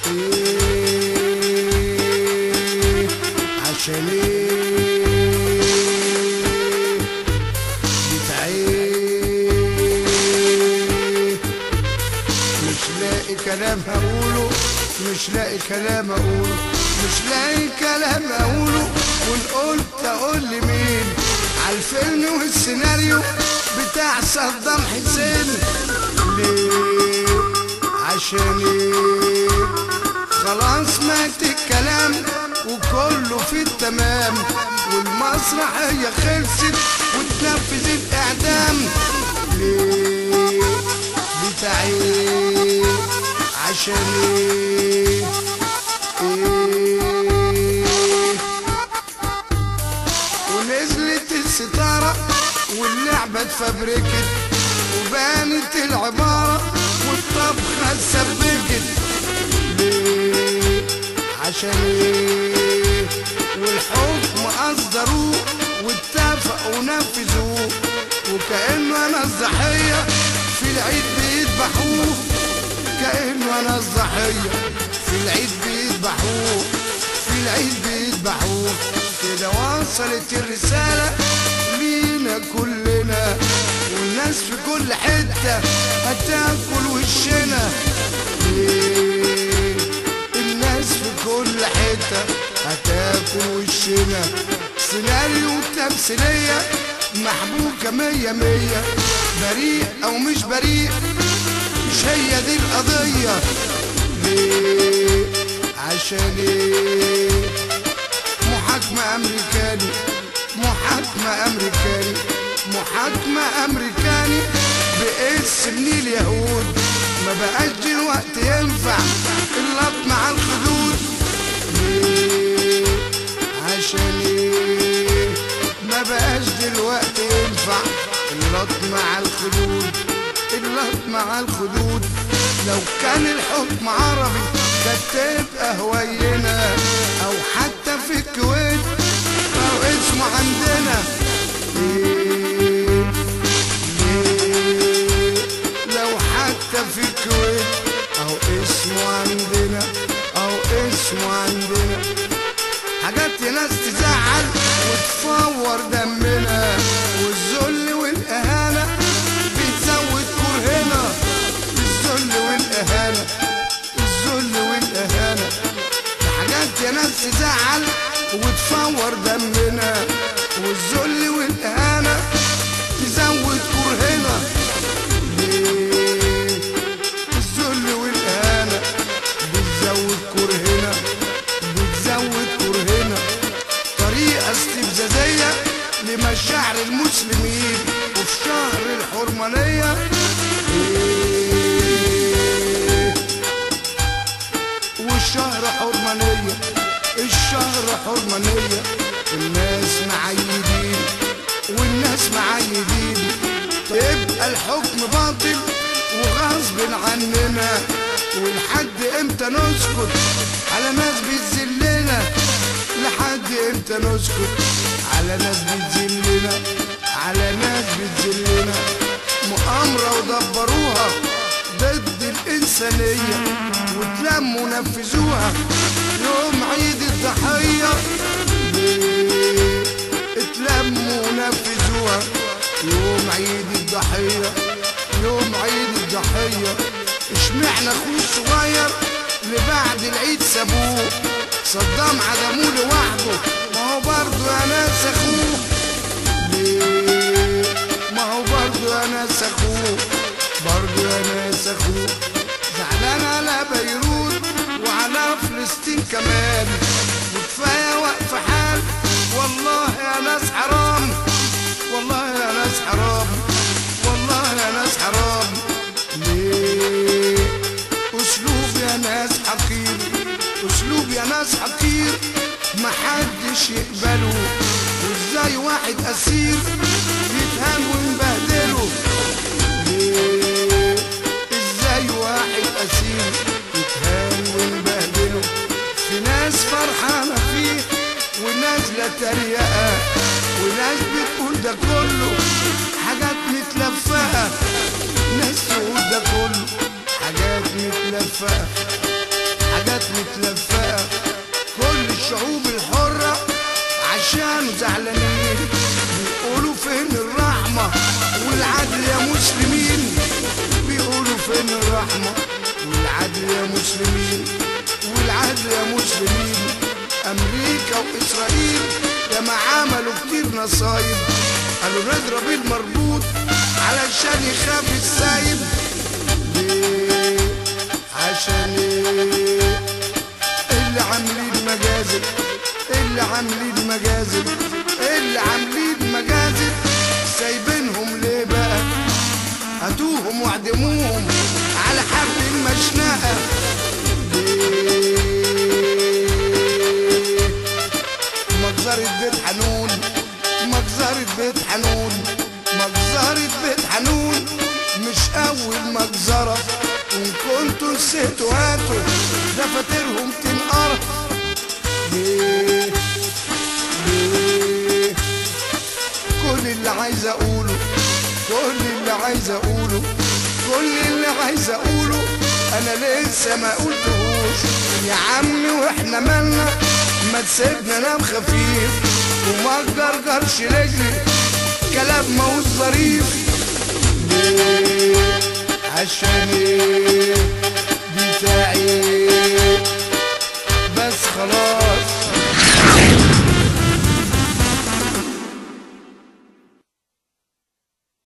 ايه عشان ايه بتعيب مش لاقي كلام هقوله مش لاقي كلام اقوله مش لاقي كلام اقوله وان قلت اقول لمين عالفيلم والسيناريو بتاع صدام حسين ليه عشان ايه خلاص مات الكلام وكله في التمام والمسرحية خلصت وتنفذ الإعدام ليه بتعيب عشان ايه ايه ونزلت الستارة واللعبة اتفبركت وبانت العبارة والطبخة اتسبكت ليه عشان ايه والحكم أصدروه واتفقوا ونفذوه وكأنه أنا الضحية في العيد بيذبحوه كأنه أنا الضحية في العيد بيذبحوه في العيد بيذبحوه كده وصلت الرسالة لينا كلنا والناس في كل حتة هتاكل وشنا ليه الناس في كل حتة هتاكل وشنا سيناريو تمثيلية محبوكة مية مية بريء أو مش بريء مش هي دي القضية ليه عشان ايه محاكمة أمريكاني محاكمة أمريكاني محاكمة أمريكاني باسم نيل يهود ما بقاش دلوقتي ينفع اللط مع الخدود ليه عشان ايه ما بقاش دلوقتي ينفع اللط مع الخدود اللط مع الخدود لو كان الحكم عربي كانت تبقى هوينا او حتى في الكويت او اسمه عندنا ليه ليه لو حتى في الكويت او اسمه عندنا او اسمه عندنا حاجات ناس تزعل وتفور دمنا والذل والاهانه بتزود كرهنا الذل والاهانه الذل والاهانه حاجات يا ناس تزعل وتفور دمنا والذل والاهانه تزود كرهنا ليه الذل والاهانه بتزود كرهنا بتزود كرهنا طريقه استفزازيه لمشاعر المسلمين وفي شهر الحرمانيه إيه والشهر حرمانية الشهر حرمانية الناس معيدين والناس معيدين يبقى الحكم باطل وغصب عننا ولحد امتى نسكت على ناس بتذلنا لحد امتى نسكت على ناس بتذلنا على ناس بتذلنا مؤامرة ودبروها ضد الإنسانية وتلموا ونفذوها يوم عيد الضحية ليه اتلموا ونفذوها يوم عيد الضحية يوم عيد الضحية اشمعنى اخوه الصغير اللي بعد العيد سابوه صدام عدموه لوحده ما هو برضه يا ناس اخوه ليه ما هو برضه يا ناس اخوه برضه يا ناس اخوه زعلان على بيروت وعلى فلسطين كمان وكفايه وقف حال والله يا ناس حرام والله يا ناس حرام والله يا ناس حرام ليه اسلوب يا ناس حقير اسلوب يا ناس حقير محدش يقبله وازاي واحد اسير يتهان ونبهدله ليه ازاي واحد اسير يتهان ونبهدله في ناس فرحانة فيه ونازلة تريقة وناس بتقول ده كله حاجات متلفقة ناس تقول ده كله حاجات متلفقة حاجات يا مسلمين والعدل يا مسلمين امريكا واسرائيل لما عملوا كتير نصايب قالوا نضرب المربوط علشان يخاف السايب ليه عشان ايه اللي عاملين مجازر اللي عاملين مجازر اللي عاملين مجازر سايبينهم ليه بقى هاتوهم واعدموهم على حبل المشنقة ليه؟ مجزرة بيت حنون مجزرة بيت حنون مجزرة بيت حنون مش أول مجزرة وإن كنتوا نسيتوا هاتوا دفاترهم تنقرا ليه ليه كل اللي عايز أقوله كل اللي عايز أقوله كل اللي عايز أقوله أنا لسه ما قلتهوش يا عمي وإحنا مالنا ما تسيبنا نام خفيف وما تجرجرش رجلي كلام ماهوش ظريف ليه عشان